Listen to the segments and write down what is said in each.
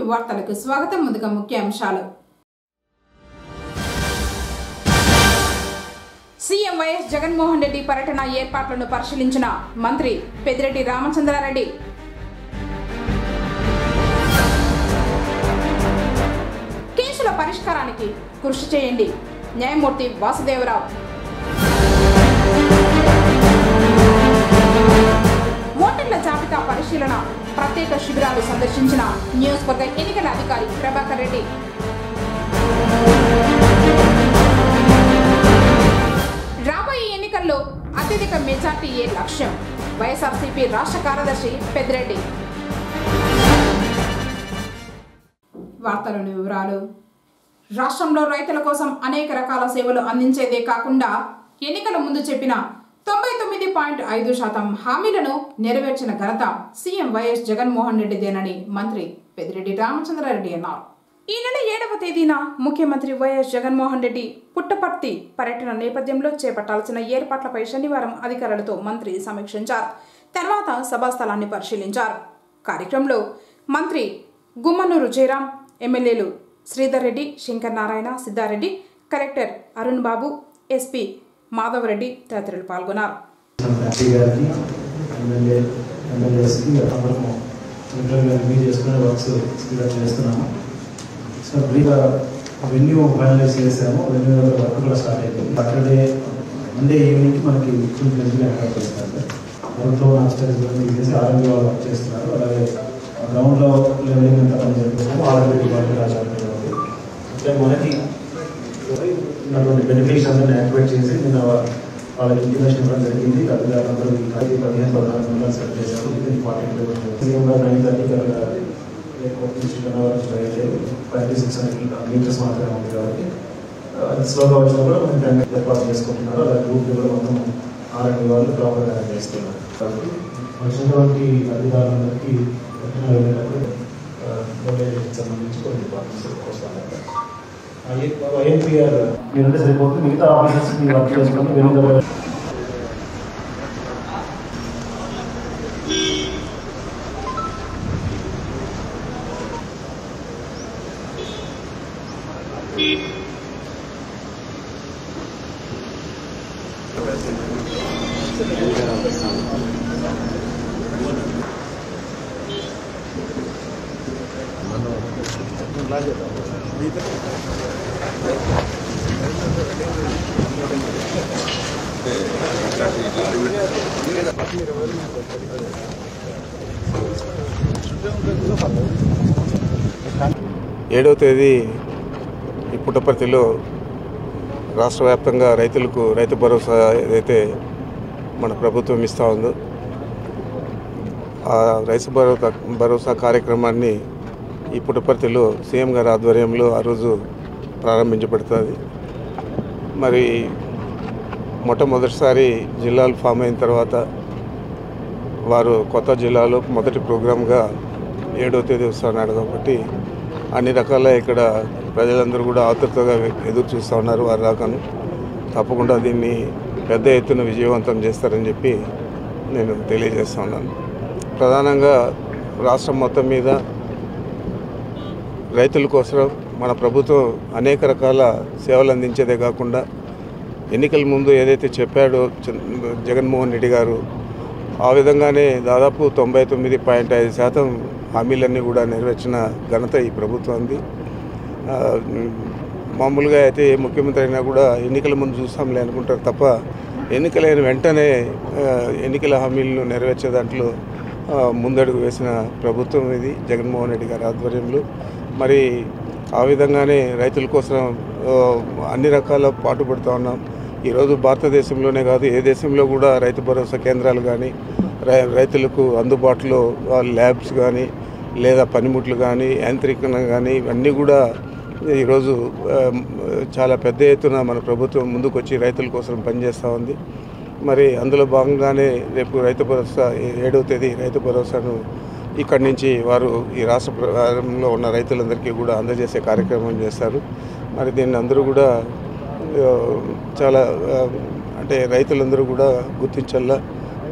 వార్తలకు స్వాగతం ముందుగా ముఖ్యాంశాలు సీఎం వైఎస్ జగన్మోహన్ రెడ్డి పర్యటన ఏర్పాట్లను పరిశీలించిన మంత్రి పెద్దిరెడ్డి రామచంద్రారెడ్డి కేసుల పరిష్కారానికి కృషి చేయండి న్యాయమూర్తి వాసుదేవరావు ఓటర్ల జాబితా పరిశీలన ప్రత్యేక శిబిరాలు సందర్శించిన నియోజకవర్గ ఎన్నికల అధికారి ప్రభాకర్ రెడ్డి రాబోయే ఎన్నికల్లో అత్యధిక మెజార్టీయే లక్ష్యం వైఎస్ఆర్సీపీ రాష్ట్ర కార్యదర్శి పెద్దిరెడ్డి వార్తలోని వివరాలు రాష్ట్రంలో రైతుల కోసం అనేక రకాల సేవలు అందించేదే కాకుండా ఎన్నికల ముందు చెప్పిన తొంభై తొమ్మిది పాయింట్ ఐదు శాతం హామీలను నెరవేర్చిన ఘనత సీఎం వైఎస్ జగన్మోహన్ రెడ్డిదేనని మంత్రి పెద్దిరెడ్డి రామచంద్రారెడ్డి అన్నారు ఈ నెల ఏడవ తేదీన ముఖ్యమంత్రి వైఎస్ జగన్మోహన్ రెడ్డి పుట్టపర్తి పర్యటన నేపథ్యంలో చేపట్టాల్సిన ఏర్పాట్లపై శనివారం అధికారులతో మంత్రి సమీక్షించారు తర్వాత సభాస్థలాన్ని పరిశీలించారు కార్యక్రమంలో మంత్రి గుమ్మనూరు జయరాం ఎమ్మెల్యేలు శ్రీధర్ రెడ్డి శంకర్ నారాయణ సిద్ధారెడ్డి కలెక్టర్ అరుణ్ బాబు ఎస్పీ మాధవరెడ్డి తదితరులు పాల్గొన్నారు ఎంపీ గారికి ఎమ్మెల్యే ఎమ్మెల్యేస్కి అందరము ఇంటర్వ్యూ రివ్యూ చేసుకునే వర్క్స్ స్పీడప్ చేస్తున్నాము సో బ్రీఫ్గా వెన్యూ ఫైనలైజ్ చేసాము వెన్యూ దగ్గర వర్క్ కూడా స్టార్ట్ అయిపోయింది సాటర్డే మండే ఈవినింగ్ మనకి ఫుల్ ఫ్లెజ్గా ఎంటర్ చేస్తారు వర్క్లో స్టేజ్ తీసేసి ఆర్ఎంబీ వాళ్ళు వర్క్ చేస్తున్నారు అలాగే గ్రౌండ్లో లెవెలింగ్ అంతా పని జరుగుతుంది ఆర్ఎంబీ డిపార్ట్మెంట్ ఆచార్య అంటే మనకి ఉన్నటువంటి బెనిఫిట్స్ అందరినీ యాక్టివేట్ చేసి నిన్న వాళ్ళకి ఇంటిమేషన్ ఇవ్వడం జరిగింది అధికారులందరూ ఈ ఖాళీ పదిహేను పదహారు నెలలు సెట్ చేశారు వితిన్ ఫార్టీ కిలోమీటర్స్ సీఎం గారు nine thirty five six hundred metres మాత్రమే ఉంది కాబట్టి అది స్లోగా వచ్చినా కూడా మనం టెన్ ఏర్పాటు చేసుకుంటున్నారు అలాగే గ్రూప్ కూడా మొత్తం ఆర్ఎండి వాళ్ళు ప్రాపర్గా చేస్తున్నారు కాబట్టి వచ్చినటువంటి అధికారులందరికీ వెంటనే వెళ్ళేటప్పుడు మొబైల్ సంబంధించి కొన్ని డిపార్ట్మెంట్స్ వస్తాను ఐఎన్పిఆర్ మీరంటే సరిపోతుంది మిగతా ఆఫీసర్స్ మీరు వర్క్ చేసుకుంటే వేరే దగ్గర ఏడవ తేదీ ఈ పుట్టపర్తిలో రాష్ట్ర వ్యాప్తంగా రైతులకు రైతు భరోసా ఏదైతే మన ప్రభుత్వం ఇస్తూ ఉందో ఆ రైతు భరోసా భరోసా కార్యక్రమాన్ని ఈ పుట్టపర్తిలో సీఎం గారి ఆధ్వర్యంలో ఆ రోజు ప్రారంభించబడుతుంది మరి మొట్టమొదటిసారి జిల్లాలు ఫామ్ అయిన తర్వాత వారు కొత్త జిల్లాలో మొదటి ప్రోగ్రామ్గా ఏడవ తేదీ వస్తున్నాడు కాబట్టి అన్ని రకాల ఇక్కడ ప్రజలందరూ కూడా ఆతృతగా ఎదురు చూస్తూ ఉన్నారు వారి రాకను తప్పకుండా దీన్ని పెద్ద ఎత్తున విజయవంతం చేస్తారని చెప్పి నేను తెలియజేస్తా ఉన్నాను ప్రధానంగా రాష్ట్రం మొత్తం మీద రైతుల కోసం మన ప్రభుత్వం అనేక రకాల సేవలు అందించేదే కాకుండా ఎన్నికల ముందు ఏదైతే చెప్పాడో చంద్ర- జగన్మోహన్ రెడ్డి గారు ఆ విధంగానే దాదాపు తొంభై తొమ్మిది పాయింట్ ఐదు శాతం హామీలన్నీ కూడా నెరవేర్చిన ఘనత ఈ ప్రభుత్వంది ఆ, మామూలుగా అయితే ఏ ముఖ్యమంత్రి అయినా కూడా ఎన్నికల ముందు చూస్తాంలే అనుకుంటారు తప్ప ఎన్నికలైన వెంటనే ఆ, ఎన్నికల హామీలను నెరవేర్చే దాంట్లో ఆ, ముందడుగు వేసిన ప్రభుత్వం ఇది జగన్మోహన్ రెడ్డి గారి ఆధ్వర్యంలో మరి ఆ విధంగానే రైతుల కోసం ఆ, అన్ని రకాల పాటుపడుతూ ఉన్నాం ఈరోజు భారతదేశంలోనే కాదు ఏ దేశంలో కూడా రైతు భరోసా కేంద్రాలు కానీ రై రైతులకు అందుబాటులో ల్యాబ్స్ కానీ లేదా పనిముట్లు కానీ యాంత్రికన కానీ ఇవన్నీ కూడా ఈరోజు ఆ, చాలా పెద్ద ఎత్తున మన ప్రభుత్వం ముందుకు వచ్చి రైతుల కోసం పనిచేస్తూ ఉంది మరి అందులో భాగంగానే రేపు రైతు భరోసా ఏ- ఏడవ తేదీ రైతు భరోసాను ఇక్కడి నుంచి వారు ఈ రాష్ట్ర ప్రకారంలో ఉన్న రైతులందరికీ కూడా అందజేసే కార్యక్రమం చేస్తారు మరి దీన్ని అందరూ కూడా ఆ, చాలా ఆ, అంటే రైతులందరూ కూడా గుర్తించాలా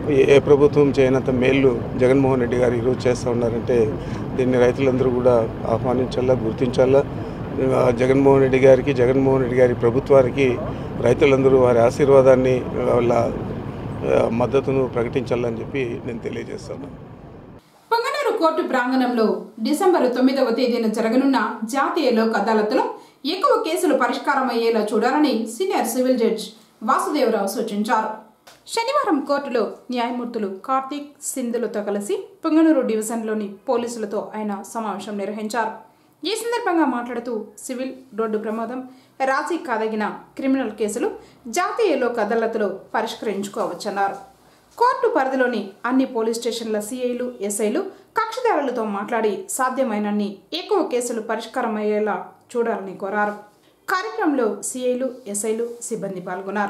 ఏ ప్రభుత్వం చేయనంత మేలు జగన్మోహన్ రెడ్డి గారు ఈరోజు చేస్తూ ఉన్నారంటే దీన్ని రైతులందరూ కూడా ఆహ్వానించాలా గుర్తించాలా ఆ, జగన్మోహన్ రెడ్డి గారికి జగన్మోహన్ రెడ్డి గారి ప్రభుత్వానికి రైతులందరూ వారి ఆశీర్వాదాన్ని వాళ్ళ ఆ, మద్దతును ప్రకటించాలని చెప్పి నేను తెలియజేస్తాను పొంగనూరు కోర్టు ప్రాంగణంలో డిసెంబర్ తొమ్మిదవ తేదీన జరగనున్న జాతీయ లోక్ అదాలత్లో ఎక్కువ కేసులు పరిష్కారం అయ్యేలా చూడాలని సీనియర్ సివిల్ జడ్జ్ వాసుదేవరావు సూచించారు శనివారం కోర్టులో న్యాయమూర్తులు కార్తీక్ సింధులతో కలిసి పొంగనూరు డివిజన్లోని పోలీసులతో ఆయన సమావేశం నిర్వహించారు ఈ సందర్భంగా మాట్లాడుతూ సివిల్ రోడ్డు ప్రమాదం రాజీ కాదగిన క్రిమినల్ కేసులు జాతీయ లోక్ అదాలత్లో పరిష్కరించుకోవచ్చన్నారు కోర్టు పరిధిలోని అన్ని పోలీస్ స్టేషన్ల సిఐలు ఎస్ఐలు కక్షిదారులతో మాట్లాడి సాధ్యమైనన్ని ఎక్కువ కేసులు పరిష్కారం అయ్యేలా చూడాలని కోరారు కార్యక్రమంలో సిఐలు ఎస్ఐలు సిబ్బంది పాల్గొన్నారు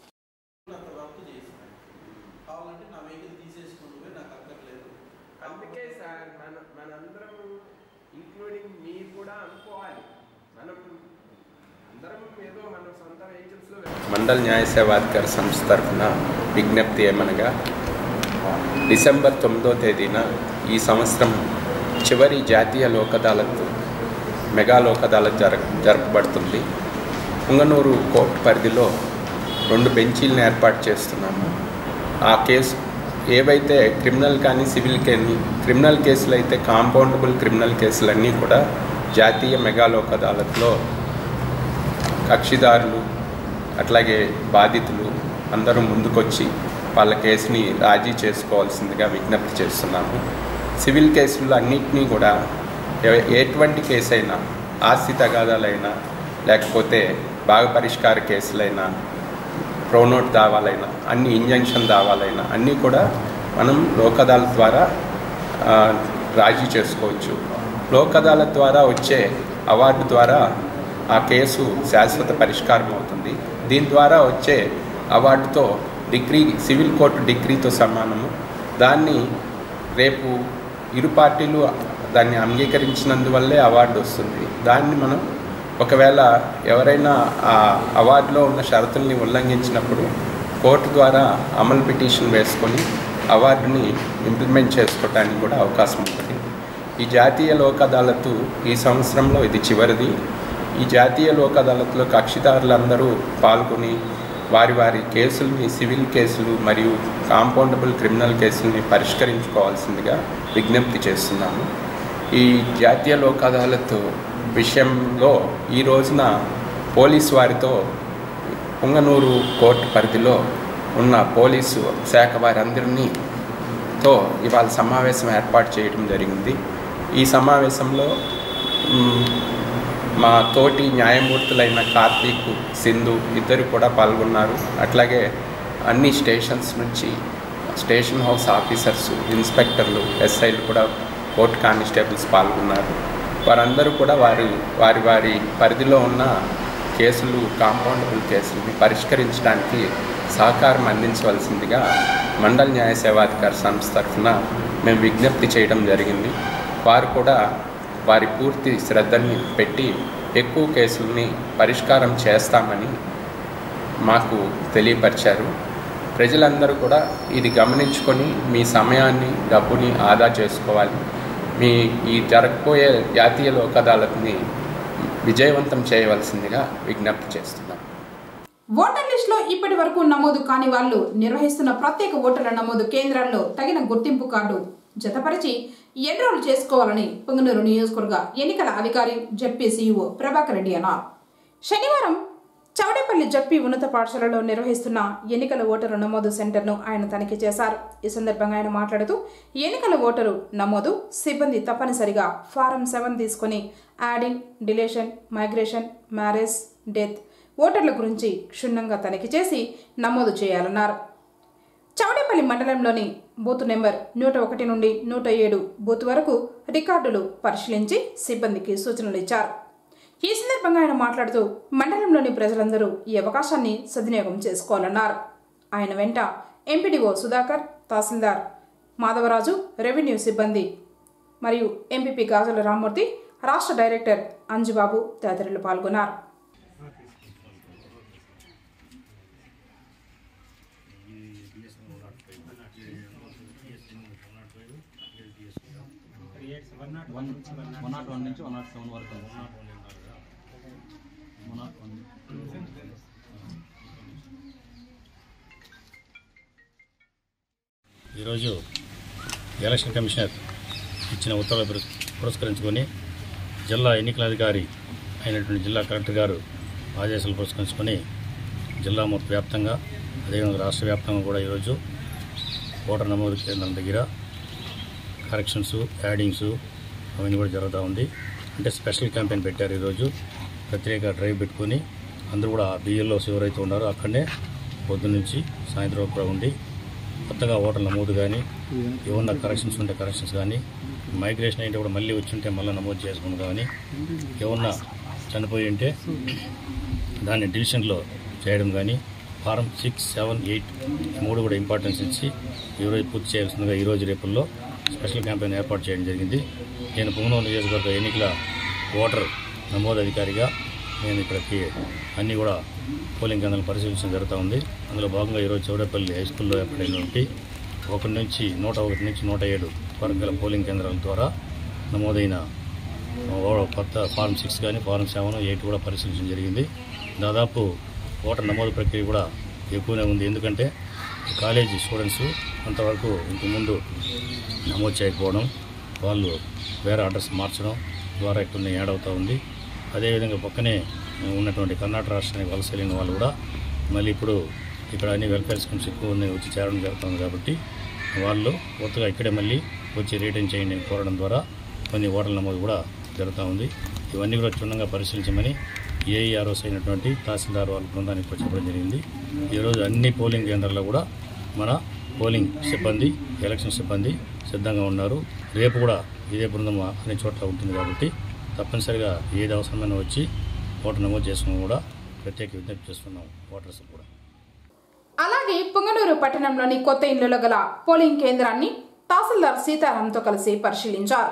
అందుకే సార్ మన మనందరం ఇంక్లూడింగ్ మీరు కూడా అనుకోవాలి మనం అందరం ఏదో మన సొంత వెహికల్స్లో మండల్ న్యాయ సేవాధికార సంస్థ తరఫున విజ్ఞప్తి ఏమనగా డిసెంబర్ తొమ్మిదో తేదీన ఈ సంవత్సరం చివరి జాతీయ లోక్ అదాలత్ మెగా లోక్ అదాలత్ జర జరపబడుతుంది పుంగనూరు కోర్టు పరిధిలో రెండు బెంచీలను ఏర్పాటు చేస్తున్నాము ఆ కేసు ఏవైతే క్రిమినల్ కానీ సివిల్ కానీ క్రిమినల్ కేసులు అయితే కాంపౌండబుల్ క్రిమినల్ కేసులన్నీ కూడా జాతీయ మెగా లోక్ అదాలత్లో కక్షిదారులు అట్లాగే బాధితులు అందరూ ముందుకొచ్చి వాళ్ళ కేసుని రాజీ చేసుకోవాల్సిందిగా విజ్ఞప్తి చేస్తున్నాము సివిల్ కేసులు అన్నింటినీ కూడా ఎ- ఎటువంటి కేసు అయినా ఆస్తి తగాదాలైనా లేకపోతే భాగ పరిష్కార కేసులైనా ప్రోనోట్ దావాలైనా అన్ని ఇంజంక్షన్ దావాలైనా అన్నీ కూడా మనం లోక్ అదాలత్ ద్వారా ఆ, రాజీ చేసుకోవచ్చు లోక్ అదాలత్ ద్వారా వచ్చే అవార్డు ద్వారా ఆ కేసు శాశ్వత పరిష్కారం అవుతుంది దీని ద్వారా వచ్చే అవార్డుతో డిగ్రీ సివిల్ కోర్టు డిగ్రీతో సమానము దాన్ని రేపు ఇరు పార్టీలు దాన్ని అంగీకరించినందువల్లే అవార్డు వస్తుంది దాన్ని మనం ఒకవేళ ఎవరైనా ఆ అవార్డులో ఉన్న షరతుల్ని ఉల్లంఘించినప్పుడు కోర్టు ద్వారా అమలు పిటిషన్ వేసుకొని అవార్డుని ఇంప్లిమెంట్ చేసుకోవడానికి కూడా అవకాశం ఉంటుంది ఈ జాతీయ లోక్ అదాలత్ ఈ సంవత్సరంలో ఇది చివరిది ఈ జాతీయ లోక్ అదాలత్లో కక్షిదారులందరూ పాల్గొని వారి వారి కేసుల్ని సివిల్ కేసులు మరియు కాంపౌండబుల్ క్రిమినల్ కేసుల్ని పరిష్కరించుకోవాల్సిందిగా విజ్ఞప్తి చేస్తున్నాము ఈ జాతీయ లోక్ అదాలత్ విషయంలో ఈ రోజున పోలీసు వారితో పుంగనూరు కోర్టు పరిధిలో ఉన్న పోలీసు శాఖ వారందరినీ తో ఇవాళ సమావేశం ఏర్పాటు చేయడం జరిగింది ఈ సమావేశంలో మ్, మా తోటి న్యాయమూర్తులైన కార్తీక్ సింధు ఇద్దరు కూడా పాల్గొన్నారు అట్లాగే అన్ని స్టేషన్స్ నుంచి స్టేషన్ హౌస్ ఆఫీసర్స్ ఇన్స్పెక్టర్లు ఎస్ఐలు కూడా కోర్టు కానిస్టేబుల్స్ పాల్గొన్నారు వారందరూ కూడా వారి వారి వారి పరిధిలో ఉన్న కేసులు కాంపౌండబుల్ కేసులని పరిష్కరించడానికి సహకారం అందించవలసిందిగా మండల్ న్యాయ సేవాధికార సంస్థ తరఫున మేము విజ్ఞప్తి చేయడం జరిగింది వారు కూడా వారి పూర్తి శ్రద్ధని పెట్టి ఎక్కువ కేసుల్ని పరిష్కారం చేస్తామని మాకు తెలియపరిచారు ప్రజలందరూ కూడా ఇది గమనించుకొని మీ సమయాన్ని డబ్బుని ఆదా చేసుకోవాలి మీ ఈ జరగబోయే జాతీయ లోక్ అదాలత్ని విజయవంతం చేయవలసిందిగా విజ్ఞప్తి చేస్తున్నాం ఓటర్ లిస్ట్ లో ఇప్పటి వరకు నమోదు కాని వాళ్ళు నిర్వహిస్తున్న ప్రత్యేక ఓటర్ల నమోదు కేంద్రాల్లో తగిన గుర్తింపు కార్డు జతపరిచి ఎన్రోల్ చేసుకోవాలని పొంగనూరు నియోజకవర్గ ఎన్నికల అధికారి జడ్పీ సీఈఓ ప్రభాకర్ రెడ్డి అన్నారు శనివారం చౌడేపల్లి జడ్పీ ఉన్నత పాఠశాలలో నిర్వహిస్తున్న ఎన్నికల ఓటరు నమోదు సెంటర్ను ఆయన తనిఖీ చేశారు ఈ సందర్భంగా ఆయన మాట్లాడుతూ ఎన్నికల ఓటరు నమోదు సిబ్బంది తప్పనిసరిగా ఫారం సెవెన్ తీసుకుని adding deletion migration marriage death ఓటర్ల గురించి క్షుణ్ణంగా తనిఖీ చేసి నమోదు చేయాలన్నారు చౌడేపల్లి మండలంలోని బూత్ నెంబర్ నూట ఒకటి నుండి నూట ఏడు బూత్ వరకు రికార్డులు పరిశీలించి సిబ్బందికి సూచనలు ఇచ్చారు ఈ సందర్భంగా ఆయన మాట్లాడుతూ మండలంలోని ప్రజలందరూ ఈ అవకాశాన్ని సద్వినియోగం చేసుకోవాలన్నారు ఆయన వెంట ఎంపీడీఓ సుధాకర్ తహసీల్దార్ మాధవరాజు రెవెన్యూ సిబ్బంది మరియు ఎంపీపీ గాజుల రామ్మూర్తి రాష్ట్ర డైరెక్టర్ అంజుబాబు తదితరులు పాల్గొన్నారు ఈ వన్ వన్ నాట్ వన్ నుంచి వన్ నాట్ సెవెన్ వరకు వన్ నాట్ వన్ ఈరోజు ఎలక్షన్ కమిషనర్ ఇచ్చిన ఉత్తర్వులు పురస్- పురస్కరించుకొని జిల్లా ఎన్నికల అధికారి అయినటువంటి జిల్లా కలెక్టర్ గారు ఆదేశాలు పురస్కరించుకొని జిల్లా మొత్తం వ్యాప్తంగా అదేవిధంగా రాష్ట్ర వ్యాప్తంగా కూడా ఈరోజు ఓటర్ నమోదు కేంద్రం దగ్గర కరెక్షన్స్ యాడింగ్స్ అవన్నీ కూడా జరుగుతూ ఉంది అంటే స్పెషల్ క్యాంపెయిన్ పెట్టారు ఈరోజు ప్రత్యేక డ్రైవ్ పెట్టుకొని అందరూ కూడా బియ్యంలో ఎవరైతే ఉన్నారో అక్కడనే పొద్దు నుంచి సాయంత్రం వరకు కూడా ఉండి కొత్తగా ఓటర్ నమోదు కానీ ఏమన్నా కరెక్షన్స్ ఉంటే కరెక్షన్స్ కానీ మైగ్రేషన్ అయితే కూడా మళ్ళీ వచ్చి ఉంటే మళ్ళీ నమోదు చేసుకుని కానీ ఏమన్నా చనిపోయి ఉంటే దాన్ని డివిజన్లో చేయడం కానీ ఫారం సిక్స్ సెవెన్ ఎయిట్ ఈ మూడు కూడా ఇంపార్టెన్స్ ఇచ్చి ఈరోజు పూర్తి చేయాల్సిందిగా ఈరోజు రేపుల్లో స్పెషల్ క్యాంపెయిన్ ఏర్పాటు చేయడం జరిగింది నేను పుంగనూరు నియోజకవర్గ ఎన్నికల ఓటర్ నమోదు అధికారిగా నేను ఇక్కడికి అన్నీ కూడా పోలింగ్ కేంద్రాలను పరిశీలించడం జరుగుతూ ఉంది అందులో భాగంగా ఈరోజు చౌడపల్లి హై స్కూల్లో ఏర్పడినటువంటి ఒకటి నుంచి నూట ఒకటి నుంచి నూట ఏడు వరకు గల పోలింగ్ కేంద్రాల ద్వారా నమోదైన ఓ- కొత్త ఫారం సిక్స్ కానీ ఫారం సెవెన్ ఎయిట్ కూడా పరిశీలించడం జరిగింది దాదాపు ఓటర్ నమోదు ప్రక్రియ కూడా ఎక్కువనే ఉంది ఎందుకంటే కాలేజీ స్టూడెంట్స్ అంతవరకు ఇంతకుముందు నమోదు చేయకపోవడం వాళ్ళు వేరే అడ్రస్ మార్చడం ద్వారా ఇక్కడ యాడ్ అవుతూ ఉంది అదేవిధంగా పక్కనే ఉన్నటువంటి కర్ణాటక రాష్ట్రానికి వలస వెళ్ళిన వాళ్ళు కూడా మళ్ళీ ఇప్పుడు ఇక్కడ అన్ని వెల్ఫేర్ స్కీమ్స్ ఎక్కువ ఉన్నాయి వచ్చి చేరడం జరుగుతుంది కాబట్టి వాళ్ళు కొత్తగా ఇక్కడే మళ్ళీ వచ్చి రిటర్న్ చేయండి అని కోరడం ద్వారా కొన్ని ఓటర్ల నమోదు కూడా జరుగుతూ ఉంది ఇవన్నీ కూడా క్షుణ్ణంగా పరిశీలించమని ఏఈఆర్ఓస్ అయినటువంటి తహసీల్దార్ వాళ్ళ బృందానికి కూడా చెప్పడం జరిగింది ఈరోజు అన్ని పోలింగ్ కేంద్రాల్లో కూడా మన పోలింగ్ సిబ్బంది ఎలక్షన్ సిబ్బంది సిద్ధంగా ఉన్నారు రేపు కూడా ఇదే బృందం అన్ని చోట్ల ఉంటుంది కాబట్టి తప్పనిసరిగా ఏది అవసరమైనా వచ్చి ఓటర్ నమోదు చేసుకుని కూడా ప్రత్యేక విజ్ఞప్తి చేస్తున్నాం ఓటర్స్ కూడా అలాగే పుంగనూరు పట్టణంలోని కొత్త ఇళ్లలో గల పోలింగ్ కేంద్రాన్ని తహసీల్దార్ సీతారాంతో కలిసి పరిశీలించారు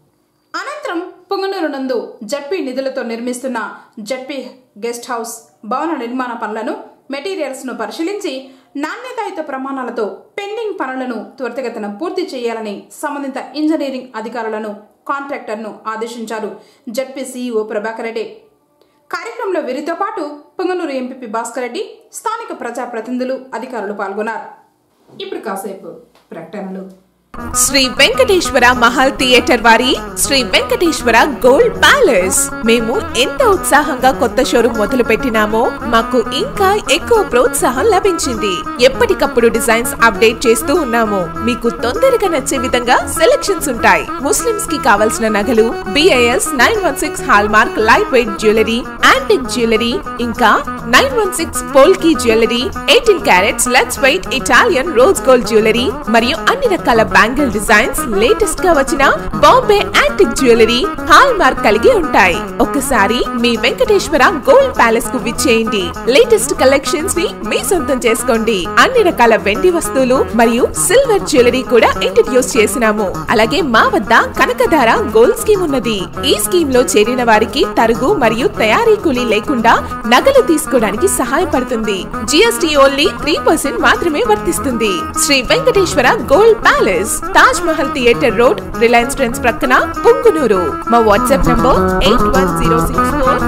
అనంతరం పుంగనూరు నందు జడ్పీ నిధులతో నిర్మిస్తున్న జడ్పీ గెస్ట్ హౌస్ భవన నిర్మాణ పనులను మెటీరియల్స్ ను పరిశీలించి నాణ్యతాయుత ప్రమాణాలతో పెండింగ్ పనులను త్వరితగతిన పూర్తి చేయాలని సంబంధిత ఇంజనీరింగ్ అధికారులను కాంట్రాక్టర్ను ఆదేశించారు జడ్పీ సీఈఓ ప్రభాకర్ రెడ్డి కార్యక్రమంలో వీరితో పాటు పొంగనూరు ఎంపీపీ భాస్కర్ రెడ్డి స్థానిక ప్రజాప్రతినిధులు అధికారులు పాల్గొన్నారు ఇప్పుడు కాసేపు ప్రకటనలు శ్రీ వెంకటేశ్వర మహల్ థియేటర్ వారి శ్రీ వెంకటేశ్వర గోల్డ్ ప్యాలెస్ మేము ఎంత ఉత్సాహంగా కొత్త షోరూమ్ మొదలు పెట్టినామో మాకు ఇంకా ఎక్కువ ప్రోత్సాహం లభించింది ఎప్పటికప్పుడు డిజైన్స్ అప్డేట్ చేస్తూ ఉన్నాము మీకు తొందరగా నచ్చే విధంగా సెలెక్షన్స్ ఉంటాయి ముస్లిమ్స్ కి కావలసిన నగలు BIS nine one six hallmark lightweight jewellery antique jewellery ఇంకా nine one six polki jewellery eighteen carats lightweight Italian rose gold jewellery మరియు అన్ని రకాల బ్యాంగిల్ డిజైన్స్ లేటెస్ట్ గా వచ్చిన Bombay antique jewellery hallmark కలిగి ఉంటాయి ఒక్కసారి మీ వెంకటేశ్వర గోల్డ్ ప్యాలెస్ కు విచ్చేయండి లేటెస్ట్ కలెక్షన్స్ ని మీ సొంతం చేసుకోండి అన్ని రకాల వెండి వస్తువులు మరియు సిల్వర్ జ్యువెలరీ కూడా ఇంట్రడ్యూస్ చేసినాము అలాగే మా వద్ద కనకధార గోల్డ్ స్కీమ్ ఉన్నది ఈ స్కీమ్ లో చేరిన వారికి తరుగు మరియు తయారీ కూలీ లేకుండా నగలు తీసుకోవడానికి సహాయపడుతుంది జిఎస్టీ ఓన్లీ త్రీ పర్సెంట్ మాత్రమే వర్తిస్తుంది Sri Venkateswara gold palace Taj Mahal theatre road Reliance Trends ప్రక్కన పుంగునూరు మా WhatsApp number eight one zero six four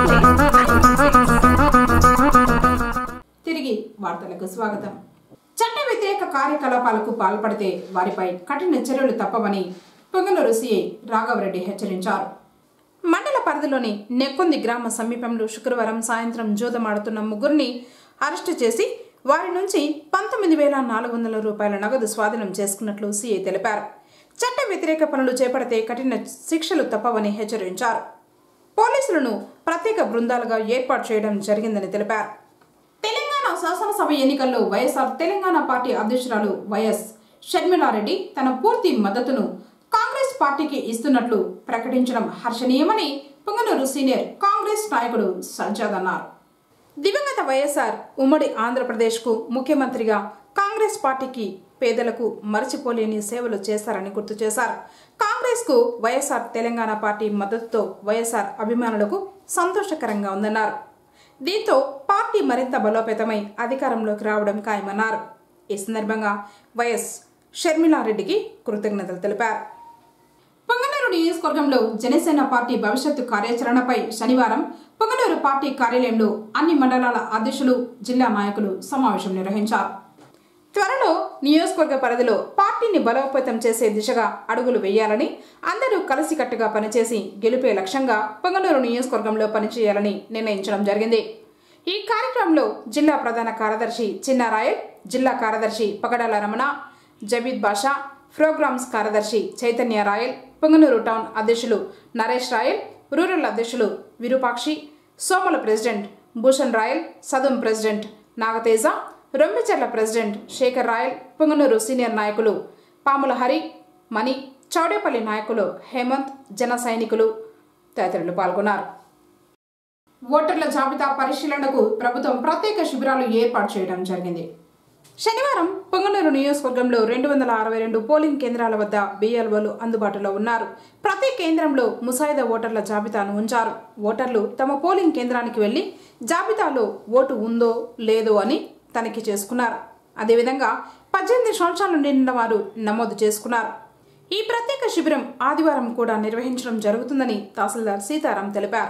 తిరిగి వార్తలకు స్వాగతం చట్ట వ్యతిరేక కార్యకలాపాలకు పాల్పడితే వారిపై కఠిన చర్యలు తప్పవని పొంగనూరు సిఐ రాఘవరెడ్డి హెచ్చరించారు మండల పరిధిలోని నెక్కొంది గ్రామ సమీపంలో శుక్రవారం సాయంత్రం జూదమాడుతున్న ముగ్గురిని అరెస్టు చేసి వారి నుంచి పంతొమ్మిది వేల నాలుగు వందల రూపాయల నగదు స్వాధీనం చేసుకున్నట్లు సీఐ తెలిపారు చట్ట వ్యతిరేక పనులు చేపడితే కఠిన శిక్షలు తప్పవని హెచ్చరించారు పోలీసులను ప్రత్యేక బృందాలుగా ఏర్పాటు చేయడం జరిగిందని తెలిపారు తెలంగాణ శాసనసభ ఎన్నికల్లో వైఎస్ఆర్ తెలంగాణ పార్టీ అధ్యక్షురాలు వైఎస్ షర్మిలారెడ్డి తన పూర్తి మద్దతును కాంగ్రెస్ పార్టీకి ఇస్తున్నట్లు ప్రకటించడం హర్షణీయమని పొంగనూరు సీనియర్ కాంగ్రెస్ నాయకుడు సజ్జాద్ అన్నారు దివంగత వైఎస్ఆర్ ఉమ్మడి ఆంధ్రప్రదేశ్కు ముఖ్యమంత్రిగా కాంగ్రెస్ పార్టీకి పేదలకు మరచిపోలేని సేవలు చేశారని గుర్తు చేశారు కాంగ్రెస్కు వైఎస్ఆర్ తెలంగాణ పార్టీ మద్దతుతో వైఎస్ఆర్ అభిమానులకు సంతోషకరంగా ఉందన్నారు దీంతో పార్టీ మరింత బలోపేతమై అధికారంలోకి రావడం ఖాయమన్నారు ఈ సందర్భంగా వైఎస్ షర్మిలారెడ్డికి కృతజ్ఞతలు తెలిపారు పొంగనూరు నియోజకవర్గంలో జనసేన పార్టీ భవిష్యత్తు కార్యాచరణపై శనివారం పొంగనూరు పార్టీ కార్యాలయంలో అన్ని మండలాల అధ్యక్షులు జిల్లా నాయకులు సమావేశం నిర్వహించారు త్వరలో నియోజకవర్గ పరిధిలో పార్టీని బలోపేతం చేసే దిశగా అడుగులు వేయాలని అందరూ కలిసికట్టుగా పనిచేసి గెలిపే లక్ష్యంగా పొంగనూరు నియోజకవర్గంలో పనిచేయాలని నిర్ణయించడం జరిగింది ఈ కార్యక్రమంలో జిల్లా ప్రధాన కార్యదర్శి చిన్నారాయల్ జిల్లా కార్యదర్శి పగడాల రమణ జబీద్ బాషా ప్రోగ్రామ్స్ కార్యదర్శి చైతన్య రాయల్ పొంగనూరు టౌన్ అధ్యక్షులు నరేష్ రాయల్ రూరల్ అధ్యక్షులు Virupakshi Somala president Bhushan Rayal Sadum president Nagateja Rompicherla president Shekar Rayal Punganur senior నాయకులు పాముల హరి మణి చౌడేపల్లి నాయకులు హేమంత్ జన సైనికులు తదితరులు పాల్గొన్నారు ఓటర్ల జాబితా పరిశీలనకు ప్రభుత్వం ప్రత్యేక శిబిరాలు ఏర్పాటు చేయడం జరిగింది శనివారం పొంగనూరు నియోజకవర్గంలో రెండు వందల అరవై రెండు పోలింగ్ కేంద్రాల వద్ద బిఎల్ఓలు అందుబాటులో ఉన్నారు ప్రతి కేంద్రంలో ముసాయిదా ఓటర్ల జాబితాను ఉంచారు ఓటర్లు తమ పోలింగ్ కేంద్రానికి వెళ్లి జాబితాలో ఓటు ఉందో లేదో అని తనిఖీ చేసుకున్నారు అదేవిధంగా పద్దెనిమిది సంవత్సరాలు నిండిన వారు నమోదు చేసుకున్నారు ఈ ప్రత్యేక శిబిరం ఆదివారం కూడా నిర్వహించడం జరుగుతుందని తహసీల్దార్ సీతారాం తెలిపారు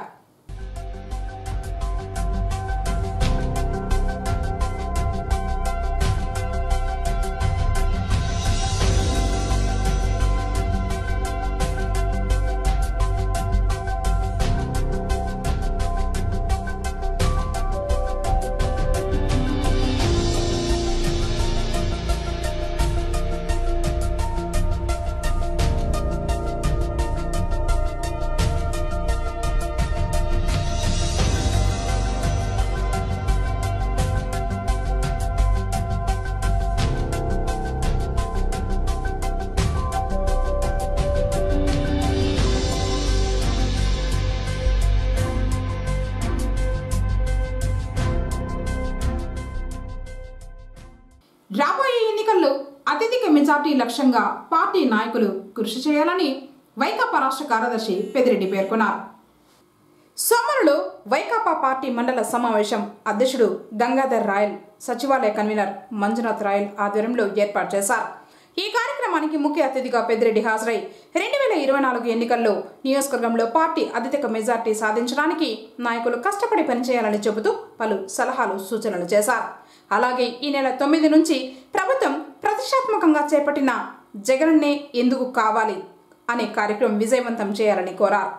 రాబోయే ఎన్నికల్లో అత్యధిక మెజార్టీ లక్ష్యంగా పార్టీ నాయకులు కృషి చేయాలని వైకాపా రాష్ట్ర కార్యదర్శి పెదిరెడ్డి పేర్కొన్నారు సోమరులో వైకాపా పార్టీ మండల సమావేశం అధ్యక్షుడు గంగాధర్ రాయల్ సచివాలయ కన్వీనర్ మంజునాథ్ రాయల్ ఆధ్వర్యంలో ఏర్పాటు చేశారు ఈ కార్యక్రమానికి ముఖ్య అతిథిగా పెద్దిరెడ్డి హాజరై రెండు వేల ఇరవై నాలుగు ఎన్నికల్లో నియోజకవర్గంలో పార్టీ అత్యధిక మెజార్టీ సాధించడానికి నాయకులు కష్టపడి పనిచేయాలని చెబుతూ పలు సలహాలు సూచనలు చేశారు అలాగే ఈ నెల తొమ్మిది నుంచి ప్రభుత్వం ప్రతిష్టాత్మకంగా చేపట్టిన జగనన్నే ఎందుకు కావాలి అనే కార్యక్రమం విజయవంతం చేయాలని కోరారు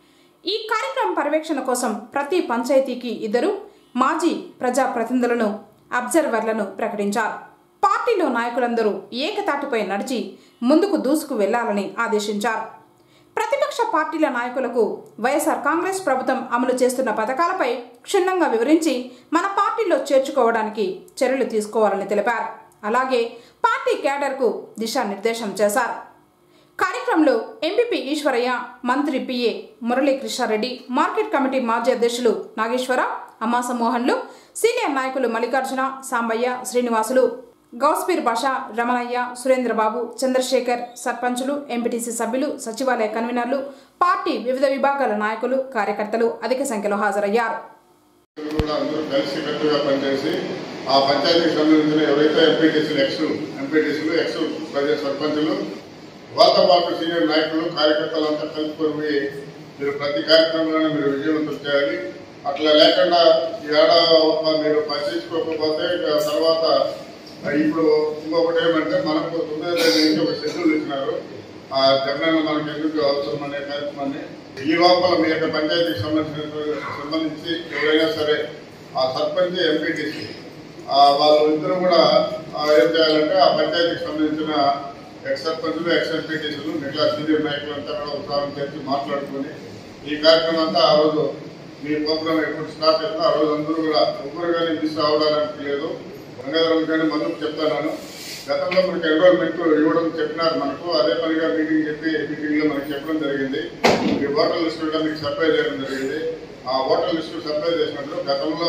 ఈ కార్యక్రమం పర్యవేక్షణ కోసం ప్రతి పంచాయతీకి ఇద్దరు మాజీ ప్రజాప్రతినిధులను అబ్జర్వర్లను ప్రకటించారు పార్టీలో నాయకులందరూ ఏకతాటిపై నడిచి ముందుకు దూసుకు వెళ్లాలని ఆదేశించారు ప్రతిపక్ష పార్టీల నాయకులకు వైఎస్ఆర్ కాంగ్రెస్ ప్రభుత్వం అమలు చేస్తున్న పథకాలపై క్షుణ్ణంగా వివరించి మన పార్టీలో చేర్చుకోవడానికి చర్యలు తీసుకోవాలని తెలిపారు అలాగే పార్టీ క్యాడర్కు దిశానిర్దేశం చేశారు కార్యక్రమంలో ఎంపీపీ ఈశ్వరయ్య మంత్రి పిఏ మురళీకృష్ణారెడ్డి మార్కెట్ కమిటీ మాజీ అధ్యక్షులు నాగేశ్వర అమ్మాస మోహన్లు సీనియర్ నాయకులు మల్లికార్జున సాంబయ్య శ్రీనివాసులు గౌస్పీర్ బాషా రమణయ్య సురేంద్రబాబు చంద్రశేఖర్ సర్పంచులు ఎంపీటీసీ సభ్యులు సచివాలయ కన్వీనర్లు పార్టీ వివిధ విభాగాల నాయకులు కార్యకర్తలు అధిక సంఖ్యలో హాజరయ్యారు కూడా అందరూ కలిసి కట్టుగా పనిచేసి ఆ పంచాయతీకి సంబంధించిన ఎవరైతే ఎంపీటీసీలు ఎక్స్ ఎంపీటీసీలు ఎక్స్ ప్రజా సర్పంచులు వాళ్ళతో పాటు సీనియర్ నాయకులు కార్యకర్తలు అంతా కలుపుకొని పోయి మీరు ప్రతి కార్యక్రమంలోనే మీరు విజయవంతం చేయాలి అట్లా లేకుండా ఈ ఏడాది మీరు పట్టించుకోకపోతే ఇక తర్వాత ఇప్పుడు ఇంకొకటి ఏమంటే మనకు తొమ్మిదో తేదీ నుంచి ఒక షెడ్యూల్ ఇచ్చినారు ఆ జగనన్న మనకి ఎందుకు అవసరం అనే కార్యక్రమాన్ని ఈ లోపల మీ యొక్క పంచాయతీకి సంబంధించిన సంబంధించి ఎవరైనా సరే ఆ సర్పంచ్ ఎంపీటీసీ వాళ్ళు ఇద్దరు కూడా ఆ, ఏం చేయాలంటే ఆ పంచాయతీకి సంబంధించిన ఎక్స్ సర్పంచులు ఎక్స్ ఎంపీటీసీలు మిగతా సీనియర్ నాయకులంతా కూడా ఉత్సాహం చేసి మాట్లాడుకొని ఈ కార్యక్రమం అంతా ఆ రోజు మీ ప్రోగ్రామ్ ఎప్పుడు స్టార్ట్ అవుతుందో ఆ రోజు అందరూ కూడా ఒక్కరు కానీ మిస్ అవడానికి లేదు గంగాధరం కానీ మందుకు చెప్తాను గతంలో మనకి ఎన్రోల్మెంట్ ఇవ్వడం చెప్పినారు మనకు అదే పనిగా మీటింగ్ చెప్పి మీటింగ్ లో మనకి చెప్పడం జరిగింది ఈ ఓటర్ లిస్ట్ కూడా మీకు సప్లై చేయడం జరిగింది ఆ ఓటర్ లిస్ట్ సప్లై చేసినప్పుడు గతంలో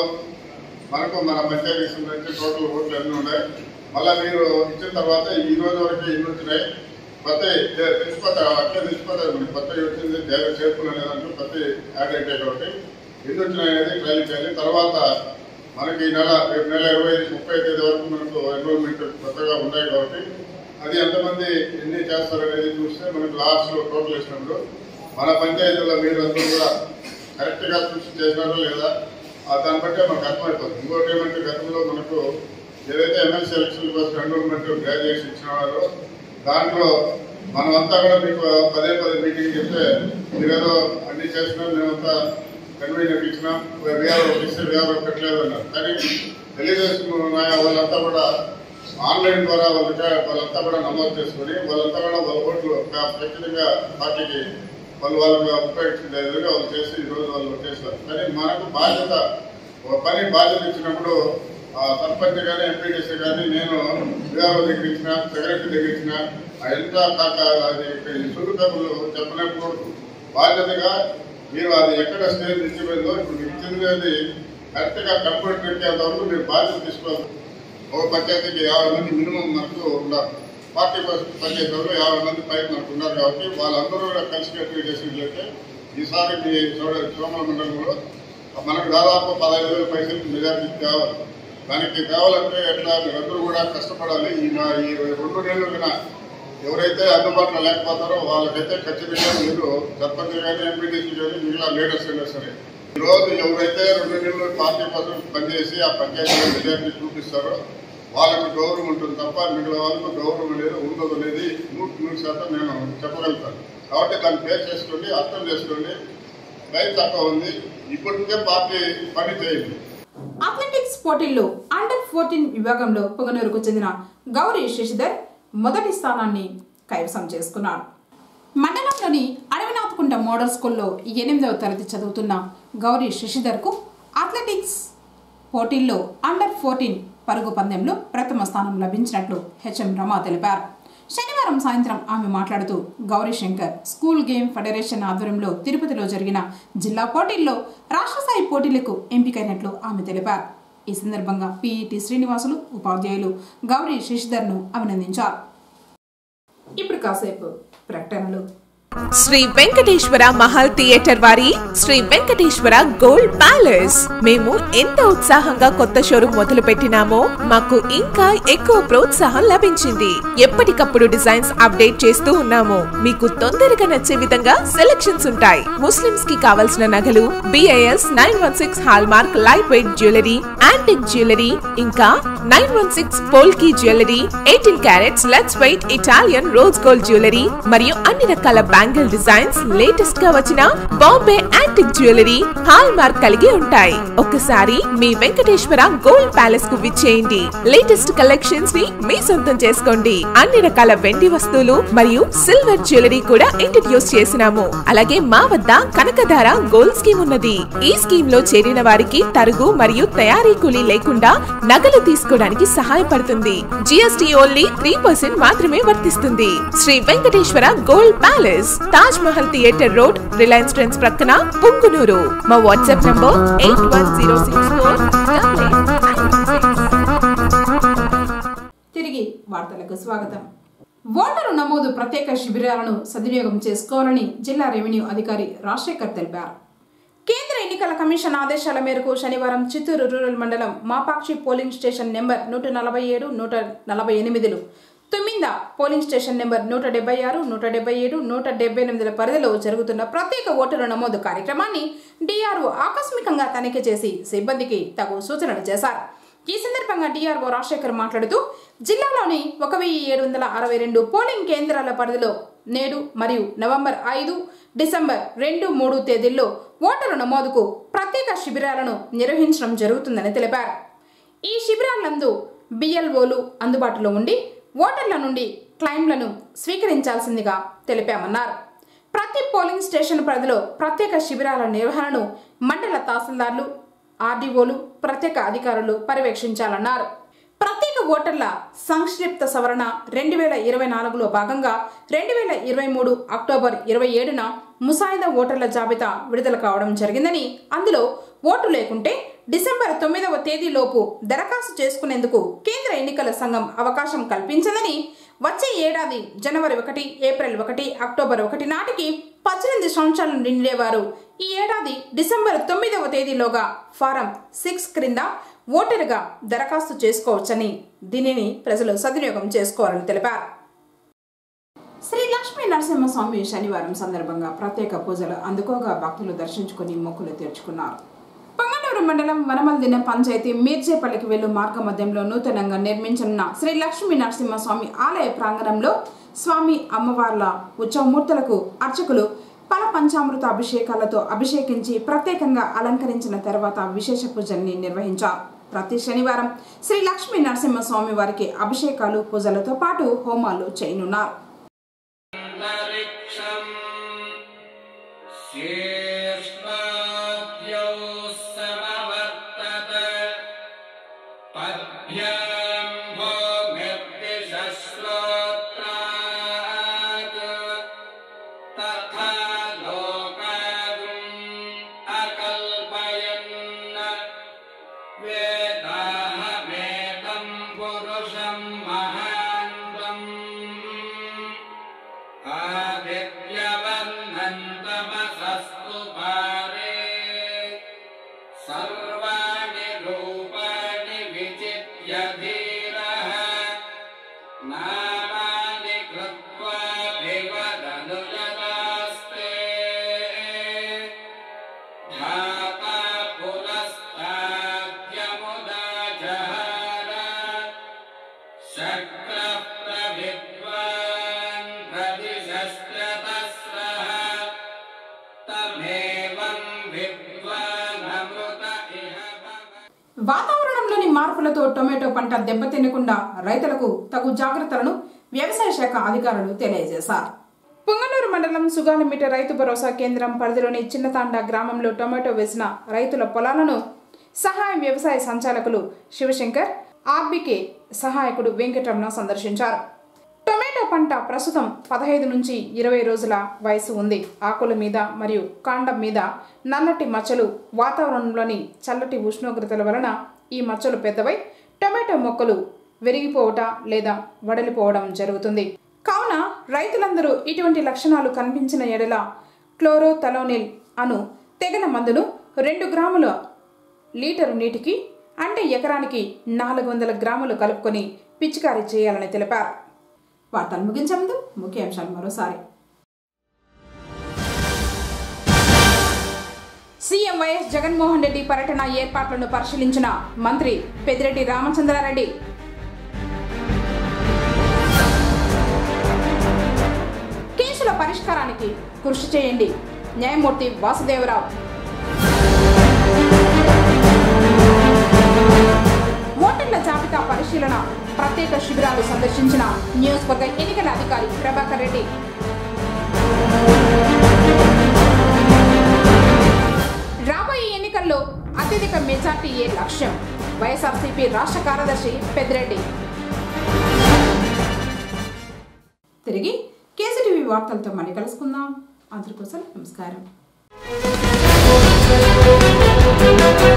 మనకు మన పంచాయతీ సంబంధించి టోటల్ ఓట్లు ఎన్ని ఉన్నాయి మళ్ళీ మీరు ఇచ్చిన తర్వాత ఈ రోజు వరకు ఎన్ని వచ్చినాయి కొత్త తెలిసిపోతాయి అట్లే తెలిసిపోతాయి మనకి కొత్త వచ్చింది దేవ చేర్పులు అనేదంటూ కొత్త యాడ్ అయితే కాబట్టి ఎన్ని వచ్చినాయి అనేది ట్రైల్ చేయాలి తర్వాత మనకి ఈ నెల రేపు నెల ఇరవై ముప్పై తేదీ వరకు కాబట్టి మనకు ఎన్రోల్మెంట్ కొత్తగా ఉన్నాయి కాబట్టి అది ఎంతమంది ఎన్ని చేస్తారనేది చూస్తే మనకు లాస్ట్లో టోటల్ వేసినప్పుడు మన పంచాయతీలో మీరు అందరూ కూడా కరెక్ట్గా చూసి చేసినారో లేదా ఆ దాన్ని బట్టే మనకు అర్థమైపోతుంది ఇంకోటి ఏమంటే గతంలో మనకు ఏదైతే ఎమ్మెల్సీ ఎలక్షన్ కోసం ఎన్రోల్మెంట్ గ్రాడ్యుయేషన్ ఇచ్చినారో దాంట్లో మనమంతా కూడా మీకు పదే పదే మీటింగ్ చెప్తే మీరేదో అన్ని చేసినా మేమంతా కన్వీనర్ ఇచ్చినాం వీఆర్ ఇస్తే వీఆర్ పెట్టలేదు అన్నారు కానీ తెలుగుదేశం నాయ- వాళ్ళంతా కూడా ఆన్లైన్ ద్వారా వాళ్ళకి వాళ్ళంతా కూడా నమోదు చేసుకొని వాళ్ళంతా కూడా వాళ్ళ ఓట్లు ఖచ్చితంగా పార్టీకి వాళ్ళు వాళ్ళకి ఉపయోగించుకునే విధంగా వాళ్ళు చేసి ఈ రోజు వాళ్ళు చేస్తారు కానీ మనకు బాధ్యత ఒక పని బాధ్యత ఇచ్చినప్పుడు ఆ సర్పంచ్ కానీ ఎంపీటీసీ కానీ నేను విఆర్ఓ దగ్గర ఇచ్చిన సెక్రటరీ దగ్గర ఇచ్చిన ఆ ఎంత కాక అది సుడు కబుర్లు చెప్పినప్పుడు బాధ్యతగా మీరు అది ఎక్కడ స్టేజ్ ఇచ్చిపోయిందో ఇప్పుడు మీకు ఇచ్చింది కరెక్ట్గా కంప్యూటర్ పెట్టేంత వరకు మీరు బాధ్యత తీసుకోవాలి ఒక పంచాయతీకి యాభై మంది మినిమం మనకు ఉండాలి పార్టీ పంచాయతీలో యాభై మంది పైన మనకు ఉన్నారు కాబట్టి వాళ్ళందరూ కూడా కలిసి కట్టి చేసినట్లయితే ఈసారి మీ చోడ చోమల మండలంలో మనకు దాదాపు పదహైదు వేల పైసలు మెజార్టీ కావాలి దానికి కావాలంటే ఎట్లా మీరందరూ కూడా కష్టపడాలి ఈ నా ఈ రెండు నెలలు కన్నా ఎవరైతే అందుబాటులో లేకపోతారో వాళ్ళకైతే ఖచ్చితంగా మీరు సర్పంచ్ కానీ ఎంపీటీసీ కానీ మిగిలిన లీడర్స్ అయినా సరే ఈ రోజు ఎవరైతే రెండు నెలలు పార్టీ కోసం పనిచేసి ఆ పంచాయతీలో మెజార్టీ చూపిస్తారో వాళ్ళకి గౌరవం ఉంటుంది తప్ప మిగిలిన వాళ్ళకు గౌరవం అనేది ఉండదు అనేది నూటి నూరు శాతం నేను చెప్పగలుగుతాను కాబట్టి దాన్ని బేస్ చేసుకోండి అర్థం చేసుకోండి టైం తక్కువ ఉంది ఇప్పటి నుంచే పార్టీ పని చేయండి అథ్లెటిక్స్ పోటీల్లో అండర్ ఫోర్టీన్ విభాగంలో పొగనూరుకు చెందిన గౌరీ శశిధర్ మొదటి స్థానాన్ని కైవసం చేసుకున్నాడు మండలంలోని అడవినాథకుంట మోడల్ స్కూల్లో ఎనిమిదవ తరగతి చదువుతున్న గౌరీ శశిధర్కు అథ్లెటిక్స్ పోటీల్లో అండర్ ఫోర్టీన్ పరుగు పందెంలో ప్రథమ స్థానం లభించినట్లు హెచ్ఎం రమా తెలిపారు శనివారం సాయంత్రం ఆమె మాట్లాడుతూ గౌరీశంకర్ స్కూల్ గేమ్ ఫెడరేషన్ ఆధ్వర్యంలో తిరుపతిలో జరిగిన జిల్లా పోటీల్లో రాష్ట్ర స్థాయి పోటీలకు ఎంపికైనట్లు ఆమె తెలిపారు ఈ సందర్భంగా పీఈటీ శ్రీనివాసులు ఉపాధ్యాయులు గౌరీ శశిధర్ను అభినందించారు ఇప్పుడు కాసేపు ప్రకటనలు శ్రీ వెంకటేశ్వర మహల్ థియేటర్ వారి శ్రీ వెంకటేశ్వర గోల్డ్ ప్యాలెస్ మేము ఎంత ఉత్సాహంగా కొత్త షోరూమ్ మొదలు పెట్టినామో మాకు ఇంకా ఎక్కువ ప్రోత్సాహం లభించింది ఎప్పటికప్పుడు డిజైన్స్ అప్డేట్ చేస్తూ ఉన్నాము మీకు తొందరగా నచ్చే విధంగా సెలెక్షన్స్ ఉంటాయి ముస్లిమ్స్ కి కావలసిన నగలు BIS nine one six hallmark lightweight jewellery antique jewellery ఇంకా nine one six polki jewellery eighteen carats lightweight Italian rose gold jewellery మరియు అన్ని రకాల బ్యాంగిల్ డిజైన్స్ లేటెస్ట్ గా వచ్చిన Bombay antique jewellery hallmark కలిగి ఉంటాయి ఒక్కసారి మీ వెంకటేశ్వర గోల్డ్ ప్యాలెస్ కు విచ్చేయండి లేటెస్ట్ కలెక్షన్స్ ని మీ సొంతం చేసుకోండి అన్ని రకాల వెండి వస్తువులు మరియు సిల్వర్ జ్యువెలరీ కూడా ఇంట్రడ్యూస్ చేసినాము అలాగే మా వద్ద కనకధార గోల్డ్ స్కీమ్ ఉన్నది ఈ స్కీమ్ లో చేరిన వారికి తరుగు మరియు తయారీ కూలీ లేకుండా నగలు తీసుకోవడానికి సహాయపడుతుంది జిఎస్టీ ఓన్లీ త్రీ పర్సెంట్ మాత్రమే వర్తిస్తుంది Sri Venkateswara gold palace Taj Mahal theatre road Reliance Trends ప్రక్కన పుంగునూరు మా WhatsApp number eight one zero six four తిరిగి వార్తలకు స్వాగతం ఓటరు నమోదు ప్రత్యేక శిబిరాలను సద్వినియోగం చేసుకోవాలని జిల్లా రెవెన్యూ అధికారి రాజశేఖర్ తెలిపారు కేంద్ర ఎన్నికల కమిషన్ ఆదేశాల మేరకు శనివారం చిత్తూరు రూరల్ మండలం మాపాక్షి పోలింగ్ స్టేషన్ నెంబర్ నూట నలభై ఏడు నూట నలభై ఎనిమిదిలు తుమ్మింద పోలింగ్ స్టేషన్ నెంబర్ నూట డెబ్బై ఆరు నూట డెబ్బై ఏడు నూట డెబ్బై ఎనిమిదిల పరిధిలో జరుగుతున్న ప్రత్యేక ఓటరు నమోదు కార్యక్రమాన్ని డిఆర్ఓ ఆకస్మికంగా తనిఖీ చేసి సిబ్బందికి తగు సూచనలు చేశారు ఈ సందర్భంగా డిఆర్ఓ రాజశేఖర్ మాట్లాడుతూ జిల్లాలోని ఒక వెయ్యి ఏడు వందల అరవై రెండు పోలింగ్ కేంద్రాల పరిధిలో నేడు మరియు నవంబర్ ఐదు డిసెంబర్ రెండు మూడు తేదీల్లో ఓటరు నమోదుకు ప్రత్యేక శిబిరాలను నిర్వహించడం జరుగుతుందని తెలిపారు ఈ శిబిరాలందు బిఎల్ఓలు అందుబాటులో ఉండి ఓటర్ల నుండి క్లైమ్లను స్వీకరించాల్సిందిగా తెలిపామన్నారు ప్రతి పోలింగ్ స్టేషన్ పరిధిలో ప్రత్యేక శిబిరాల నిర్వహణను మండల తహసీల్దార్లు ఆర్డీఓలు ప్రత్యేక అధికారులు పర్యవేక్షించాలన్నారు ప్రత్యేక ఓటర్ల సంక్షిప్త సవరణ రెండు వేల ఇరవై నాలుగులో భాగంగా రెండు వేల ఇరవై మూడు అక్టోబర్ ఇరవై ఏడున ముసాయిదా ఓటర్ల జాబితా విడుదల కావడం జరిగిందని అందులో ఓటు లేకుంటే డిసెంబర్ తొమ్మిదవ తేదీలోపు దరఖాస్తు చేసుకునేందుకు కేంద్ర ఎన్నికల సంఘం అవకాశం కల్పించిందని వచ్చే ఏడాది జనవరి ఒకటి ఏప్రిల్ ఒకటి అక్టోబర్ ఒకటి నాటికి పద్దెనిమిది సంవత్సరాలు నిండేవారు ఈ ఏడాది డిసెంబర్ తొమ్మిదవ తేదీలోగా ఫారం సిక్స్ క్రింద ఓటరుగా దరఖాస్తు చేసుకోవచ్చని దీనిని ప్రజలు సద్వినియోగం చేసుకోవాలని తెలిపారు శ్రీ లక్ష్మీ నరసింహస్వామి శనివారం సందర్భంగా ప్రత్యేక పూజలు అందుకోగా భక్తులు దర్శించుకుని మొక్కులు తీర్చుకున్నారు పొంగనూరు మండలం వనమల్దిన పంచాయతీ మీర్జేపల్లికి వెళ్ళు మార్గ మధ్యంలో నూతనంగా నిర్మించనున్న శ్రీ లక్ష్మీ నరసింహస్వామి ఆలయ ప్రాంగణంలో స్వామి అమ్మవార్ల ఉత్సవమూర్తులకు అర్చకులు పల పంచామృత అభిషేకాలతో అభిషేకించి ప్రత్యేకంగా అలంకరించిన తర్వాత విశేష పూజల్ని నిర్వహించారు ప్రతి శనివారం శ్రీ లక్ష్మీ నరసింహస్వామి వారికి అభిషేకాలు పూజలతో పాటు హోమాలు చేయనున్నారు अन्तरिक्षम् शीर्ष्णाद्यौ समवर्तत पद्भ्याम् भोमिर्दिशश्रोत्रात् तथा लोकागुम् अकल्पयन् वेदाहमेतम् पुरुषम् महान्तम् आदित्यवन्नन्तमसस्तु पारे सर्वाणि रूपाणि विचित्य धीरः नामानि कृत्वा विवदनुजदास्ते धाता पुरस्ताद्यमुदा जहार शक्रः प्रविद्वान् प्रदिशस्त्रतस्रः तमेवं विद्वानमृत इह भव వాతావరణంలోని మార్పులతో టొమాటో పంట దెబ్బతినకుండా రైతులకు తగు జాగ్రత్తలను వ్యవసాయ శాఖ అధికారులు తెలియజేశారు పుంగనూరు మండలం సుగాలిమిట రైతు భరోసా కేంద్రం పరిధిలోని చిన్నతాండ గ్రామంలో టొమాటో వేసిన రైతుల పొలాలను సహాయ వ్యవసాయ సంచాలకులు శివశంకర్ ఆర్బీకే సహాయకుడు వెంకటరమణ సందర్శించారు టొమాటో పంట ప్రస్తుతం పదహైదు నుంచి ఇరవై రోజుల వయసు ఉంది ఆకుల మీద మరియు కాండం మీద నల్లటి మచ్చలు వాతావరణంలోని చల్లటి ఉష్ణోగ్రతల వలన ఈ మచ్చలు పెద్దవై టొమాటో మొక్కలు విరిగిపోవట లేదా వడలిపోవడం జరుగుతుంది కావున రైతులందరూ ఇటువంటి లక్షణాలు కనిపించిన ఎడల క్లోరోథలోనిల్ అను తెగల మందును రెండు గ్రాముల లీటరు నీటికి అంటే ఎకరానికి నాలుగు వందల గ్రాములు కలుపుకొని పిచికారీ చేయాలని తెలిపారు వార్తలు ముగించే ముందు ముఖ్యాంశాలు మరోసారి సీఎం వైఎస్ జగన్మోహన్ రెడ్డి పర్యటన ఏర్పాట్లను పరిశీలించిన మంత్రి పెద్దిరెడ్డి రామచంద్రారెడ్డి కేసుల పరిష్కారానికి కృషి చేయండి న్యాయమూర్తి వాసుదేవరావు ఓటర్ల జాబితా పరిశీలన ప్రత్యేక శిబిరాలు సందర్శించిన నియోజకవర్గ ఎన్నికల అధికారి ప్రభాకర్ రెడ్డి రాబోయే ఎన్నికల్లో అత్యధిక మెజార్టీయే లక్ష్యం వైఎస్ఆర్సీపీ రాష్ట్ర కార్యదర్శి పెద్దిరెడ్డి తిరిగి కేసీటీవీ వార్తలతో మళ్ళీ కలుసుకుందాం అందరికోసం నమస్కారం